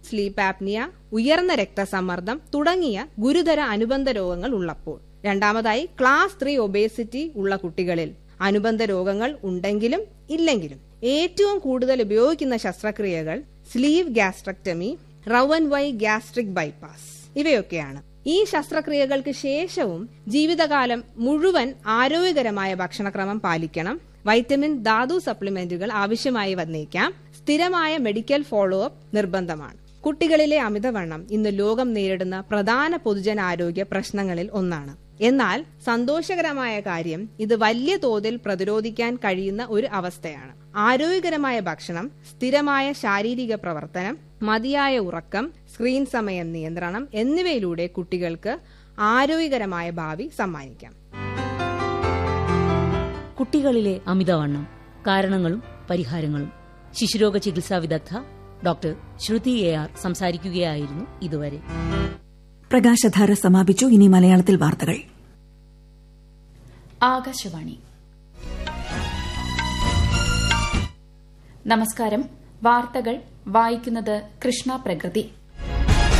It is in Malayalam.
സ്ലീപ്പ് ആപ്നിയ ഉയർന്ന രക്തസമ്മർദ്ദം തുടങ്ങിയ ഗുരുതര അനുബന്ധ രോഗങ്ങൾ ഉള്ളപ്പോൾ രണ്ടാമതായി ക്ലാസ് ത്രീ ഒബേസിറ്റി ഉള്ള കുട്ടികളിൽ അനുബന്ധ രോഗങ്ങൾ ഉണ്ടെങ്കിലും ഇല്ലെങ്കിലും ഏറ്റവും കൂടുതൽ ഉപയോഗിക്കുന്ന ശസ്ത്രക്രിയകൾ sleeve gastrectomy roux en Y gastric bypass ഇവയൊക്കെയാണ് ഈ ശസ്ത്രക്രിയകൾക്ക് ശേഷവും ജീവിതകാലം മുഴുവൻ ആരോഗ്യകരമായ ഭക്ഷണക്രമം പാലിക്കണം വൈറ്റമിൻ ധാതു സപ്ലിമെന്റുകൾ ആവശ്യമായി വന്നേക്കാം സ്ഥിരമായ മെഡിക്കൽ ഫോളോ അപ്പ് നിർബന്ധമാണ് കുട്ടികളിലെ അമിതവണ്ണം ഇന്ന് ലോകം നേരിടുന്ന പ്രധാന പൊതുജനാരോഗ്യ പ്രശ്നങ്ങളിൽ ഒന്നാണ് എന്നാൽ സന്തോഷകരമായ കാര്യം ഇത് വലിയ തോതിൽ പ്രതിരോധിക്കാൻ കഴിയുന്ന ഒരു അവസ്ഥയാണ് ആരോഗ്യകരമായ ഭക്ഷണം സ്ഥിരമായ ശാരീരിക പ്രവർത്തനം മതിയായ ഉറക്കം സ്ക്രീൻ സമയം നിയന്ത്രണം എന്നിവയിലൂടെ കുട്ടികൾക്ക് ആരോഗ്യകരമായ ഭാവി സമ്മാനിക്കാം കുട്ടികളിലെ അമിതവണ്ണം കാരണങ്ങളും പരിഹാരങ്ങളും ശിശുരോഗ ചികിത്സാ വിദഗ്ധ ഡോക്ടർ ശ്രുതി എ ആർ സംസാരിക്കുകയായിരുന്നു ഇതുവരെ പ്രകാശധാര സമാപിച്ചു ഇനി മലയാളത്തിൽ വാർത്തകൾ ആകാശവാണി നമസ്കാരം വാർത്തകൾ വായിക്കുന്നത് കൃഷ്ണ പ്രകൃതി